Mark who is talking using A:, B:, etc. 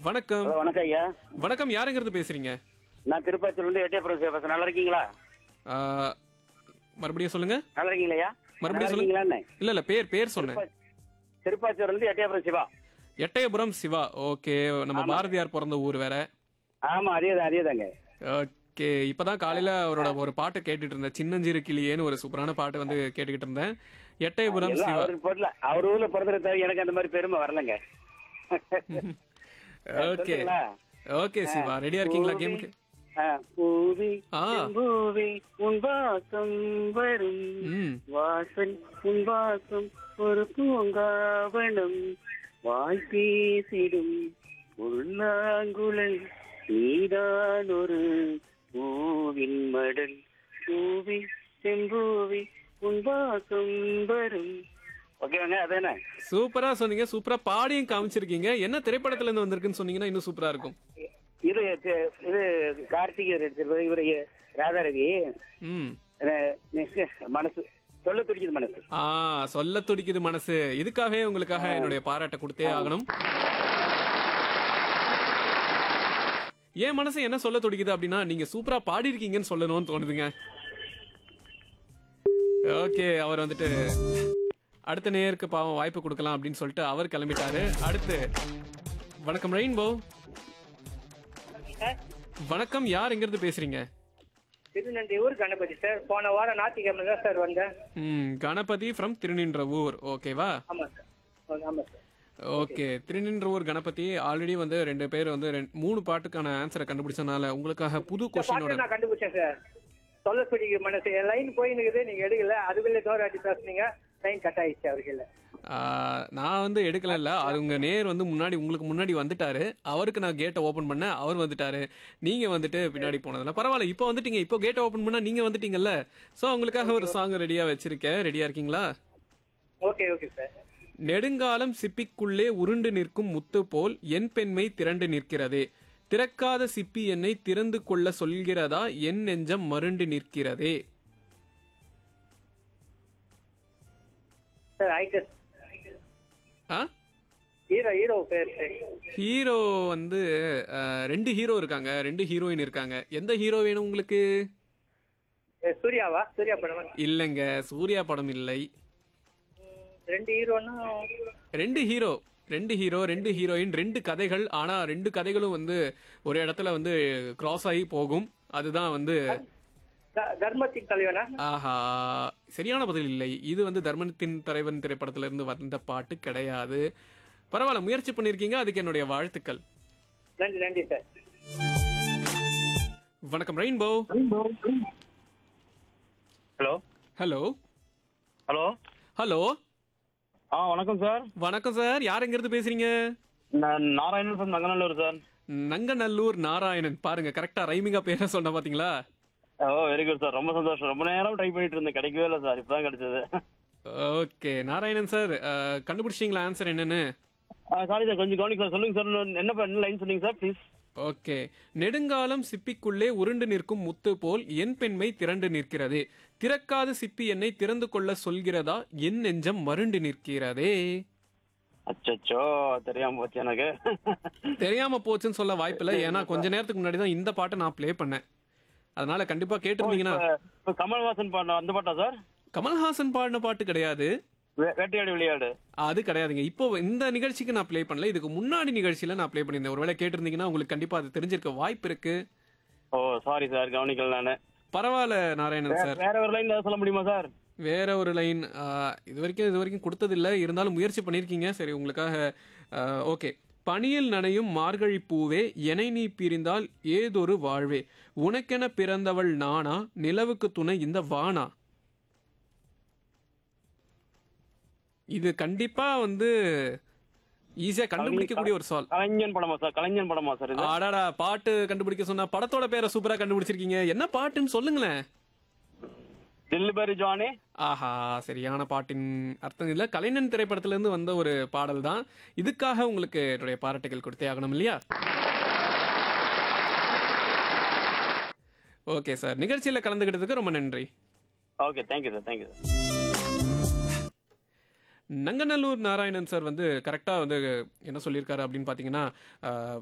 A: வணக்கம்
B: ஹலோ வணக்கம் ஐயா
A: வணக்கம் யாருங்கிறது பேசுறீங்க
B: நான் திருப்பத்தூர்ல இருந்து எட்டயபுரம் பேசுறேன் நல்லா இருக்கீங்களா
A: ஆ, மறுபடியும் சொல்லுங்க
B: நல்லா இருக்கீங்களா ஐயா
A: மறுபடியும்
B: நல்லா
A: சொல்லுங்க
B: இருக்கீங்களாண்ணே?
A: இல்ல இல்ல பேர் பேர் சொன்னேன்
B: திருப்பாச்சூர்ல இருந்து எட்டயபுரம் சிவா
A: எட்டயபுரம் சிவா ஓகே நம்ம பாரதியார் பிறந்த ஊர் வேற
B: ஆமா அதேதான் அதேதாங்க
A: ஓகே இப்பதான் காலையில அவரோட ஒரு பாட்டு கேட்டுட்டு இருந்தேன் சின்னஞ்சிறு கிளியேன்னு ஒரு சூப்பரான பாட்டு வந்து கேட்டுக்கிட்டு இருந்தேன் எட்டயபுரம்
B: எல்லாம்
A: சிவா
B: அவருக்கு போடல அவர் ஊர்ல பிறந்த தவிர எனக்கு அந்த மாதிரி பெருமை வரலங்க
A: ஓகே
B: சொல்லுங்களா?
A: ஓகே சிவா ரெடியா இருக்கீங்களா கேமுக்கு
B: ஆ, பூவி
A: ஆ.
B: பூவி உன் வாசம் வரும்
A: ம்
B: வாசல் உன் வாசம் ஒரு பூங்காவனம் வாய் பேசிடும் உள்ளாங்குழல் நீதான் ஒரு பூவின் மடல் பூவி செம்பூவி உன் வாசம் வரும் ஓகேவாங்க அதானே
A: சூப்பரா சொன்னீங்க சூப்பரா பாடியும் காமிச்சிருக்கீங்க என்ன திரைப்படத்துல இருந்து வந்திருக்குன்னு சொன்னீங்கன்னா இன்னும் சூப்பரா இருக்கும்
B: இது இது கார்த்திகை நடிச்சிருப்பது இவரு ராதாரவி
A: ம்
B: அஹ், next மனசு சொல்ல துடிக்குது மனசு
A: ஆ சொல்ல துடிக்குது மனசு இதுக்காகவே உங்களுக்காக என்னுடைய பாராட்டை கொடுத்தே ஆகணும் என் மனசு என்ன சொல்ல துடிக்குது அப்படின்னா நீங்க சூப்பரா பாடிருக்கீங்கன்னு சொல்லணும்னு தோணுதுங்க ஓகே அவர் வந்துட்டு அடுத்த நேருக்கு பாவம் வாய்ப்பு கொடுக்கலாம் அப்படின்னு சொல்லிட்டு அவர் கிளம்பிட்டாரு அடுத்து வணக்கம் ரெயின்போ வணக்கம் யார் எங்கிருந்து பேசுறீங்க
C: திருநெல்வேலூர் கணபதி சார் போன வாரம் ஞாயிற்றுக்கிழமை தான் சார் வந்தேன்
A: ம் கணபதி ஃப்ரம் திருநின்றவூர் ஓகேவா
C: ஆமாம் சார் ஆமாம் sir
A: okay Thiruninravur Ganapathi already வந்து ரெண்டு பேர் வந்து ரெண்டு- மூணு பாட்டுக்கான ஆன்சரை கண்டுபிடிச்சனால உங்களுக்காக புது
C: பாட்டு
A: கொஸ்டினோட
C: நான் கண்டுபிடிச்சேன் சார் சொல்ல பிடிக்கிற மனசு என் லைன் போயினுக்குது நீங்க எடுக்கல அதுக்குள்ளே டோர் அடி பேசுனீங்க லைன் கட் ஆயிடுச்சு அவர்கள
A: நான் வந்து எடுக்கல இல்ல அது உங்க நேர் வந்து முன்னாடி உங்களுக்கு முன்னாடி வந்துட்டாரு அவருக்கு நான் கேட்டை ஓபன் பண்ணேன் அவர் வந்துட்டாரு நீங்க வந்துட்டு பின்னாடி போனதுல பரவாயில்ல இப்போ வந்துட்டீங்க இப்போ கேட்டை ஓபன் பண்ணா நீங்க வந்துட்டீங்கல்ல சோ உங்களுக்காக ஒரு சாங் ரெடியா வச்சிருக்கேன் ரெடியா இருக்கீங்களா
C: ஓகே ஓகே சார்
A: நெடுங்காலம் சிப்பிக்குள்ளே உருண்டு நிற்கும் முத்து போல் என் பெண்மை திரண்டு நிற்கிறதே திறக்காத சிப்பி என்னை திறந்து கொள்ள சொல்கிறதா என் நெஞ்சம் மருண்டு நிற்கிறதே
C: sir it's
A: a
C: hero hero பேர் சார்
A: ஹீரோ வந்து அஹ், ரெண்டு ஹீரோ இருக்காங்க ரெண்டு ஹீரோயின் இருக்காங்க எந்த ஹீரோ வேணும் உங்களுக்கு
C: ஏ, சூர்யாவா சூர்யா படமா
A: இல்லைங்க சூர்யா படம் இல்லை
C: ரெண்டு ஹீரோனா
A: ரெண்டு ஹீரோ ரெண்டு ஹீரோ ரெண்டு ஹீரோயின் ரெண்டு கதைகள் ஆனா ரெண்டு கதைகளும் வந்து ஒரு இடத்துல வந்து கிராஸ் ஆகி போகும் அதுதான் வந்து
C: த- தர்மத்தின் தலைவனா
A: ஆஹா சரியான பதில் இல்லை இது வந்து தர்மத்தின் தலைவன் திரைப்படத்துல இருந்து வந்த பாட்டு கிடையாது பரவாயில்ல முயற்சி பண்ணிருக்கீங்க அதுக்கு என்னுடைய வாழ்த்துக்கள்
C: நன்றி நன்றி சார்
A: வணக்கம் rainbow
D: hello
A: hello
D: hello
A: hello
D: ஆ வணக்கம் சார்
A: வணக்கம் சார் யார் எங்கிருந்து பேசுறீங்க
D: நான் நாராயணன் ஃப்ரம் நங்கநல்லூர் சார்
A: நங்கநல்லூர் நாராயணன் பாருங்க கரெக்டா ரைமிங்கா பேர சொன்ன பாத்தீங்களா
D: ஓ வெரி குட் சார் ரொம்ப சந்தோஷம் ரொம்ப நேரம் ட்ரை பண்ணிட்டு இருந்தேன் கிடைக்கவே இல்லை சார் இப்பதான் கிடைச்சது
A: ஓகே நாராயணன் சார் அஹ், கண்டுபிடிச்சிட்டீங்களா ஆன்சர் என்னன்னு
D: சாரி சார் கொஞ்சம் கவனிக்க சார் சொல்லுங்க சார் என்ன ப- என்ன லைன் சொன்னீங்க சார் ப்ளீஸ்
A: ஓகே நெடுங்காலம் சிப்பிக்குள்ளே உருண்டு நிற்கும் முத்து போல் என் பெண்மை திரண்டு நிற்கிறது திறக்காத சிப்பி என்னை திறந்து கொள்ள சொல்கிறதா என் நெஞ்சம் மருண்டு நிற்கிறதே
D: அச்சச்சோ தெரியாம போச்சு எனக்கு
A: தெரியாம போச்சுன்னு சொல்ல வாய்ப்பில்லை ஏன்னா கொஞ்ச நேரத்துக்கு முன்னாடி தான் இந்த பாட்டை நான் ப்ளே பண்ணேன் அதனால கண்டிப்பா கேட்டிருந்தீங்கன்னா
D: இப்போ கமல்ஹாசன் பாடின அந்த பாட்டா சார்
A: கமல்ஹாசன் பாடின பாட்டு கிடையாது
D: வே- வேட்டையாடு விளையாடு
A: அது கிடையாதுங்க இப்போ இந்த நிகழ்ச்சிக்கு நான் ப்ளே பண்ணல இதுக்கு முன்னாடி நிகழ்ச்சியில நான் ப்ளே பண்ணியிருந்தேன் ஒருவேளை கேட்டிருந்தீங்கன்னா உங்களுக்கு கண்டிப்பா அது தெரிஞ்சிருக்க வாய்ப்பு இருக்கு
D: ஓ சாரி சார் கவனிக்கல நானு
A: பரவாயில்ல நாராயணன் சார்
D: வேற ஒரு லைன் சொல்ல முடியுமா சார்
A: வேற ஒரு லைன் இது வரைக்கும் இது வரைக்கும் கொடுத்ததில்ல இருந்தாலும் முயற்சி பண்ணியிருக்கீங்க சரி உங்களுக்காக ஓகே பனியில் நனையும் மார்கழி பூவே எனை நீ பிரிந்தால் ஏதொரு வாழ்வே உனக்கென பிறந்தவள் நானா நிலவுக்கு துணை இந்த வானா இது கண்டிப்பா வந்து ஈஸியா கண்டுபிடிக்கக்கூடிய ஒரு சால்
D: கலைஞன் படமா சார் கலைஞன் படமா சார் இது
A: ஆடாடா பாட்டு கண்டுபிடிக்க சொன்னா படத்தோட பேரை சூப்பரா கண்டுபிடிச்சிருக்கீங்க என்ன பாட்டுன்னு சொல்லுங்களேன்
D: தில்லுபரி ஜானே
A: ஆஹா சரியான பாட்டின் அர்த்தம் இல்ல கலைஞன் திரைப்படத்துல இருந்து வந்த ஒரு பாடல் தான் இதுக்காக உங்களுக்கு என்னுடைய பாராட்டுகள் கொடுத்தே ஆகணும் இல்லையா ஓகே சார் நிகழ்ச்சியில கலந்துக்கிட்டதுக்கு ரொம்ப நன்றி
D: okay thank you sir thank you sir
A: Nanganallur Narayanan sir வந்து கரெக்டாக வந்து என்ன சொல்லியிருக்காரு அப்படின்னு பார்த்தீங்கன்னா ஆஹ்,